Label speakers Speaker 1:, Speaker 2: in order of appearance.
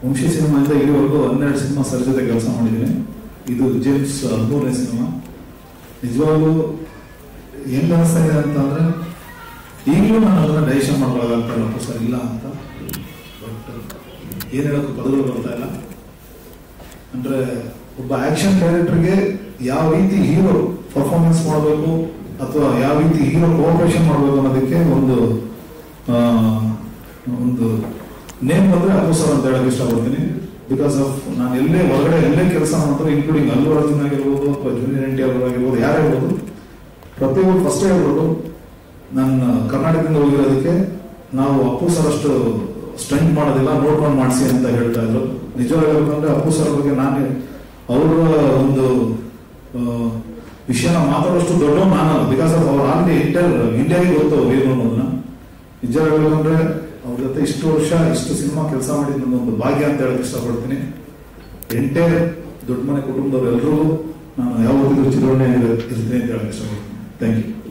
Speaker 1: ವಂಶಿ ಸಿನಿಮಾಯಿಂದ ಇಲ್ಲಿವರೆಗೂ ಹನ್ನೆರಡು cinema sir ಜೊತೆ ಕೆಲಸ ಮಾಡಿದ್ದೀನಿ ಇದು ಜೇಮ್ಸ್ ಹದಿಮೂರನೇ ಸಿನಿಮಾ ನಿಜವಾಗ್ಲೂ ಹೆಂಗ್ ಅನಿಸ್ತಾ ಇದೆ ಅಂತಂದ್ರೆ ಈಗಲೂ ನಾನು ಅದನ್ನ ಡೈಜೆಷನ್ ಮಾಡ್ಕೊಳ್ಳೋದಾಗ್ತಾ ಇಲ್ಲ ಸರ್ ಇಲ್ಲ ಅಂತ ಬಟ್ ಏನ್ ಹೇಳೋಕೆ ಪದಗಳು ಬರ್ತಾ ಇಲ್ಲ ಅಂದ್ರೆ ಒಬ್ಬ ಆಕ್ಷನ್ ಕ್ಯಾರೆಕ್ಟರ್ಗೆ ಯಾವ ರೀತಿ ಹೀರೋ ಪರ್ಫಾರ್ಮೆನ್ಸ್ ಮಾಡಬೇಕು ಅಥವಾ ಯಾವ ರೀತಿ ಹೀರೋ ಕೋಆಪರೇಷನ್ ಮಾಡಬೇಕು ಅನ್ನೋದಕ್ಕೆ ಒಂದು ಆ, ಒಂದು ನೇಮ್ ಬಂದ್ರೆ ಅಪ್ಪು ಸರ್ ಅಂತ ಹೇಳಕ್ ಇಷ್ಟಪಡ್ತೀನಿ ಬಿಕಾಸ್ ಆಫ್ ನಾನು ಎಲ್ಲೇ ಹೊರಗಡೆ ಎಲ್ಲೇ ಕೆಲಸ ಮಾಡ್ತಾರೆ ಇನ್ಕ್ಲೂಡಿಂಗ್ ಅಲ್ಲು ಅರ್ಜುನ್ ಆಗಿರ್ಬೋದು ಅಥವಾ ಜೂನಿಯರ್ ಎನ್ ಟಿ ಆರ್ ಆಗಿರ್ಬೋದು ಯಾರೇ ಇರ್ಬೋದು ಪ್ರತಿಯೊಬ್ಬರು ಫಸ್ಟ್ ಹೇಳ್ಬೋದು ನಾನು ಕರ್ನಾಟಕದಿಂದ ಹೋಗಿರೋದಕ್ಕೆ ನಾವು ಅಪ್ಪು ಸರ್ ಅಷ್ಟು ಸ್ಟ್ರೆಂತ್ ಮಾಡೋದಿಲ್ಲ ನೋಡ್ಕೊಂಡು ಮಾಡಿಸಿ ಅಂತ ಹೇಳ್ತಾ ಇದ್ರು ನಿಜವಾಗಿ ಹೇಳ್ಬೇಕಂದ್ರೆ ಅಪ್ಪು ಸರ್ ಬಗ್ಗೆ ನಾನು ಅವರ ಒಂದು ಆ, ವಿಷಯನ ಮಾತಾಡೋಷ್ಟು ದೊಡ್ಡ ನಾನಲ್ಲ ಬಿಕಾಸ್ ಆಫ್ ಅವ್ರು ಆಲ್ರೆಡಿ ಇಂಟರ್ ಇಂಡಿಯಾಗೆ ಗೊತ್ತು ಅವ್ರು ಏನು ಅನ್ನೋದನ್ನ ನಿಜ ಹೇಳ್ಬೇಕಂದ್ರೆ ಅವ್ರ ಜೊತೆ ಇಷ್ಟು ವರ್ಷ ಇಷ್ಟು ಸಿನಿಮಾ ಕೆಲಸ ಮಾಡಿದ ಒಂದು ಭಾಗ್ಯ ಅಂತ ಹೇಳಕ್ ಇಷ್ಟಪಡ್ತೀನಿ ಎಂಟೈರ್ ದೊಡ್ಡ ಮನೆ ಕುಟುಂಬದವ್ರು ಎಲ್ಲರೂ ನಾನು ಯಾವತ್ತಿಗೂ ಚಿರೋಣೆ ಇರ್ತೀನಿ ಅಂತ ಹೇಳಕ್ ಇಷ್ಟಪಡ್ತೀನಿ ಥ್ಯಾಂಕ್ ಯು